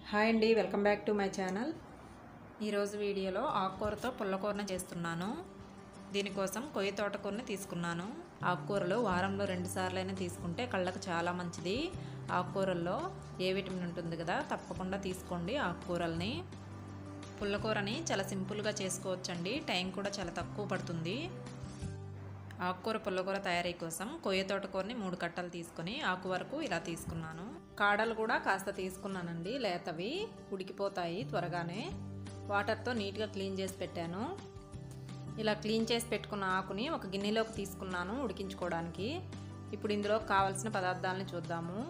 hi అండి welcome back to my channel ఈరోజు వీడియోలో ఆకుకూరతో పుల్లకూరను చేస్తున్నాను దీనికోసం కొయ్య తోటకూరని తీసుకున్నాను ఆకుకూరలు వారంలో రెండు సార్లైనా తీసుకుంటే కళ్ళకు చాలా మంచిది ఆకుకూరల్లో ఏ విటమిన్ ఉంటుంది కదా తప్పకుండా తీసుకోండి ఆకుకూరల్ని పుల్లకూరని చాలా సింపుల్గా చేసుకోవచ్చండి టైం కూడా చాలా తక్కువ పడుతుంది ఆకుకూర పుల్లకూర తయారీ కోసం కొయ్య తోటకూరని మూడు కట్టలు తీసుకొని ఆకు వరకు ఇలా తీసుకున్నాను కాడలు కూడా కాస్త తీసుకున్నానండి లేతవి ఉడికిపోతాయి త్వరగానే వాటర్తో నీట్గా క్లీన్ చేసి పెట్టాను ఇలా క్లీన్ చేసి పెట్టుకున్న ఆకుని ఒక గిన్నెలోకి తీసుకున్నాను ఉడికించుకోవడానికి ఇప్పుడు ఇందులో కావాల్సిన పదార్థాలను చూద్దాము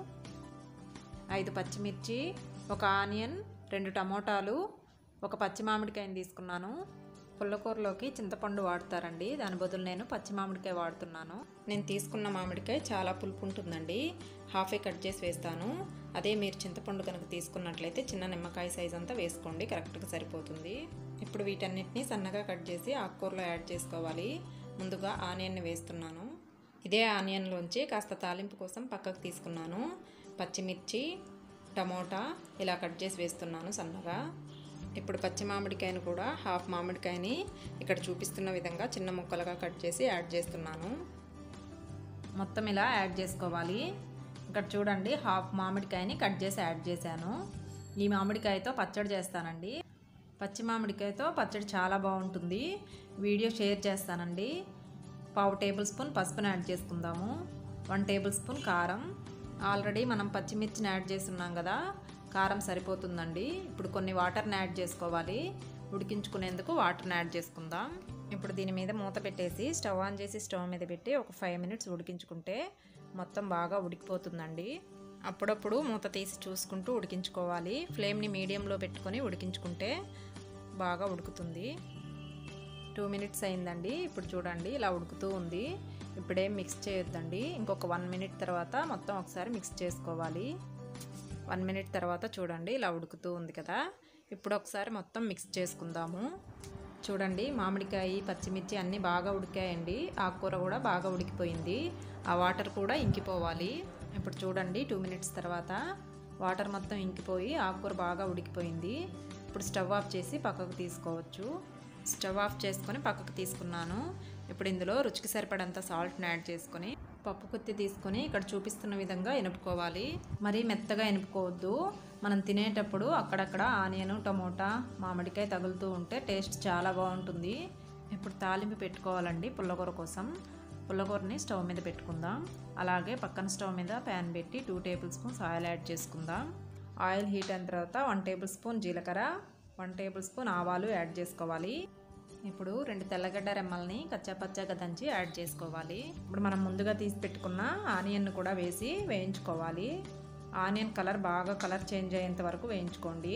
ఐదు పచ్చిమిర్చి ఒక ఆనియన్ రెండు టమోటాలు ఒక పచ్చి మామిడికాయని తీసుకున్నాను పుల్లకూరలోకి చింతపండు వాడతారండి దాని బదులు నేను పచ్చి మామిడికాయ వాడుతున్నాను నేను తీసుకున్న మామిడికాయ చాలా పులుపు ఉంటుందండి హాఫే కట్ చేసి వేస్తాను అదే మీరు చింతపండు కనుక తీసుకున్నట్లయితే చిన్న నిమ్మకాయ సైజ్ అంతా వేసుకోండి కరెక్ట్గా సరిపోతుంది ఇప్పుడు వీటన్నిటిని సన్నగా కట్ చేసి ఆకుకూరలో యాడ్ చేసుకోవాలి ముందుగా ఆనియన్ని వేస్తున్నాను ఇదే ఆనియన్లోంచి కాస్త తాలింపు కోసం పక్కకు తీసుకున్నాను పచ్చిమిర్చి టమోటా ఇలా కట్ చేసి వేస్తున్నాను సన్నగా ఇప్పుడు పచ్చి మామిడికాయను కూడా హాఫ్ మామిడికాయని ఇక్కడ చూపిస్తున్న విధంగా చిన్న ముక్కలుగా కట్ చేసి యాడ్ చేస్తున్నాను మొత్తం ఇలా యాడ్ చేసుకోవాలి ఇక్కడ చూడండి హాఫ్ మామిడికాయని కట్ చేసి యాడ్ చేశాను ఈ మామిడికాయతో పచ్చడి చేస్తానండి పచ్చి మామిడికాయతో పచ్చడి చాలా బాగుంటుంది వీడియో షేర్ చేస్తానండి పావు టేబుల్ స్పూన్ పసుపుని యాడ్ చేసుకుందాము వన్ టేబుల్ స్పూన్ కారం ఆల్రెడీ మనం పచ్చిమిర్చిని యాడ్ చేస్తున్నాం కదా కారం సరిపోతుందండి ఇప్పుడు కొన్ని వాటర్ని యాడ్ చేసుకోవాలి ఉడికించుకునేందుకు వాటర్ని యాడ్ చేసుకుందాం ఇప్పుడు దీని మీద మూత పెట్టేసి స్టవ్ ఆన్ చేసి స్టవ్ మీద పెట్టి ఒక ఫైవ్ మినిట్స్ ఉడికించుకుంటే మొత్తం బాగా ఉడికిపోతుందండి అప్పుడప్పుడు మూత తీసి చూసుకుంటూ ఉడికించుకోవాలి ఫ్లేమ్ని మీడియంలో పెట్టుకొని ఉడికించుకుంటే బాగా ఉడుకుతుంది టూ మినిట్స్ అయిందండి ఇప్పుడు చూడండి ఇలా ఉడుకుతూ ఉంది ఇప్పుడేం మిక్స్ చేయొద్దండి ఇంకొక వన్ మినిట్ తర్వాత మొత్తం ఒకసారి మిక్స్ చేసుకోవాలి వన్ మినిట్ తర్వాత చూడండి ఇలా ఉడుకుతూ ఉంది కదా ఇప్పుడు ఒకసారి మొత్తం మిక్స్ చేసుకుందాము చూడండి మామిడికాయ పచ్చిమిర్చి అన్నీ బాగా ఉడికాయండి ఆకుకూర కూడా బాగా ఉడికిపోయింది ఆ వాటర్ కూడా ఇంకిపోవాలి ఇప్పుడు చూడండి టూ మినిట్స్ తర్వాత వాటర్ మొత్తం ఇంకిపోయి ఆకుకూర బాగా ఉడికిపోయింది ఇప్పుడు స్టవ్ ఆఫ్ చేసి పక్కకు తీసుకోవచ్చు స్టవ్ ఆఫ్ చేసుకొని పక్కకు తీసుకున్నాను ఇప్పుడు ఇందులో రుచికి సరిపడంత సాల్ట్ని యాడ్ చేసుకొని పప్పు కుత్తి తీసుకొని ఇక్కడ చూపిస్తున్న విధంగా ఎనుపుకోవాలి మరీ మెత్తగా ఎనుపుకోవద్దు మనం తినేటప్పుడు అక్కడక్కడ ఆనియన్ టమోటా మామిడికాయ తగులుతూ ఉంటే టేస్ట్ చాలా బాగుంటుంది ఇప్పుడు తాలింపు పెట్టుకోవాలండి పుల్లకూర కోసం పుల్లకూరని స్టవ్ మీద పెట్టుకుందాం అలాగే పక్కన స్టవ్ మీద ప్యాన్ పెట్టి two tablespoons oil add చేసుకుందాం ఆయిల్ హీట్ అయిన తర్వాత వన్ టేబుల్ స్పూన్ జీలకర్ర వన్ టేబుల్ స్పూన్ ఆవాలు యాడ్ చేసుకోవాలి ఇప్పుడు రెండు తెల్లగడ్డ రెమ్మల్ని కచ్చాపచ్చాగా దంచి యాడ్ చేసుకోవాలి ఇప్పుడు మనం ముందుగా తీసి పెట్టుకున్న ఆనియన్ కూడా వేసి వేయించుకోవాలి ఆనియన్ కలర్ బాగా కలర్ చేంజ్ అయ్యేంత వరకు వేయించుకోండి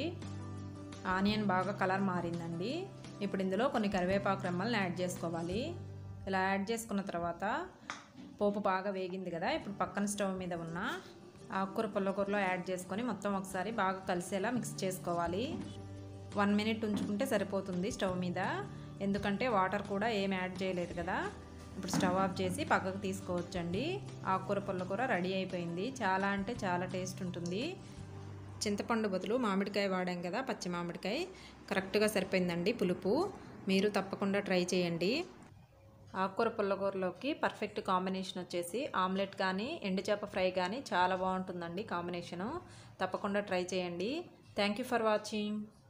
ఆనియన్ బాగా కలర్ మారిందండి ఇప్పుడు ఇందులో కొన్ని కరివేపాకు రెమ్మల్ని యాడ్ చేసుకోవాలి ఇలా యాడ్ చేసుకున్న తర్వాత పోపు బాగా వేగింది కదా ఇప్పుడు పక్కన స్టవ్ మీద ఉన్న ఆకుకూర పుల్లకూరలో యాడ్ చేసుకొని మొత్తం ఒకసారి బాగా కలిసేలా మిక్స్ చేసుకోవాలి వన్ మినిట్ ఉంచుకుంటే సరిపోతుంది స్టవ్ మీద ఎందుకంటే వాటర్ కూడా ఏం యాడ్ చేయలేదు కదా ఇప్పుడు స్టవ్ ఆఫ్ చేసి పక్కకు తీసుకోవచ్చండి ఆకుకూర పుల్లకూర రెడీ అయిపోయింది చాలా అంటే చాలా టేస్ట్ ఉంటుంది చింతపండు బదులు మామిడికాయ వాడాం కదా పచ్చి మామిడికాయ కరెక్ట్గా సరిపోయిందండి పులుపు మీరు తప్పకుండా ట్రై చేయండి ఆకుకూర పుల్లకూరలోకి పర్ఫెక్ట్ కాంబినేషన్ వచ్చేసి ఆమ్లెట్ కానీ ఎండు చేప ఫ్రై కానీ చాలా బాగుంటుందండి కాంబినేషను తప్పకుండా ట్రై చేయండి థ్యాంక్ యూ ఫర్ వాచింగ్